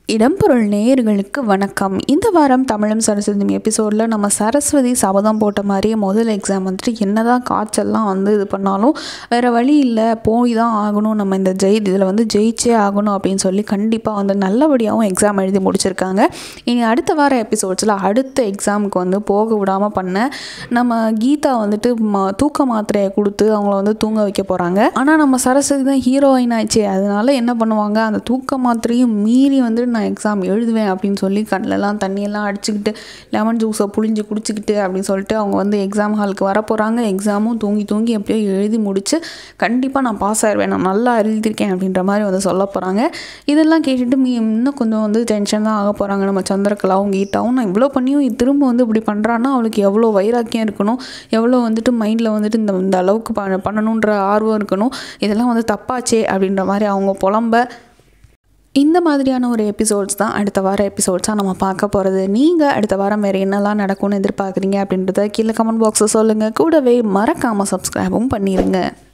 இடம்பொருள் நேயர்களுக்கு வணக்கம் இந்த வாரம் தமிழும் சரஸ்வதி எபிசோடில் நம்ம சரஸ்வதி சபதம் போட்ட மாதிரியே முதல் எக்ஸாம் வந்துட்டு என்னதான் காய்ச்சல்லாம் வந்து இது பண்ணாலும் வேறு வழி இல்லை போய் தான் ஆகணும் நம்ம இந்த ஜெய் இதில் வந்து ஜெயிச்சே ஆகணும் அப்படின்னு சொல்லி கண்டிப்பாக வந்து நல்லபடியாகவும் எக்ஸாம் எழுதி முடிச்சிருக்காங்க இனி அடுத்த வார எபிசோட்ஸில் அடுத்த எக்ஸாமுக்கு வந்து போக விடாமல் பண்ண நம்ம கீதா வந்துட்டு ம தூக்க மாத்திரையை கொடுத்து அவங்கள வந்து தூங்க வைக்க போகிறாங்க ஆனால் நம்ம சரஸ்வதி தான் ஹீரோயின் ஆச்சு அதனால என்ன பண்ணுவாங்க அந்த தூக்க மாத்திரையும் மீறி வந்து நான் எக்ஸாம் எழுதுவேன் அப்படின்னு சொல்லி கண்ணிலலாம் தண்ணியெல்லாம் அடிச்சுக்கிட்டு லெமன் ஜூஸை புழிஞ்சு குடிச்சிக்கிட்டு அப்படின்னு சொல்லிட்டு அவங்க வந்து எக்ஸாம் ஹாலுக்கு வர போகிறாங்க எக்ஸாமும் தூங்கி தூங்கி எப்படியோ எழுதி முடிச்சு கண்டிப்பாக நான் பாஸ் ஆயிடுவேன் நான் நல்லா எழுதியிருக்கேன் அப்படின்ற மாதிரி வந்து சொல்ல போகிறாங்க இதெல்லாம் கேட்டுட்டு மீ இன்னும் கொஞ்சம் வந்து டென்ஷன் தான் ஆக போகிறாங்க நம்ம சந்திரகலாவும் கீதாவும் நான் இவ்வளோ பண்ணியும் இது திரும்ப வந்து இப்படி பண்ணுறான்னா அவளுக்கு எவ்வளோ வைராக்கியம் இருக்கணும் எவ்வளோ வந்துட்டு மைண்டில் வந்துட்டு இந்த இந்த அளவுக்கு ப பண்ணணுன்ற ஆர்வம் இருக்கணும் இதெல்லாம் வந்து தப்பாச்சே அப்படின்ற மாதிரி அவங்க புலம்ப இந்த மாதிரியான ஒரு எபிசோட்ஸ் தான் அடுத்த வார எபிசோட்ஸாக நம்ம பார்க்க போகிறது நீங்கள் அடுத்த வாரம் வேறு என்னெல்லாம் நடக்கும்னு எதிர்பார்க்குறீங்க அப்படின்றத கீழே கமெண்ட் பாக்ஸில் சொல்லுங்கள் கூடவே மறக்காமல் சப்ஸ்கிரைபும் பண்ணிடுங்க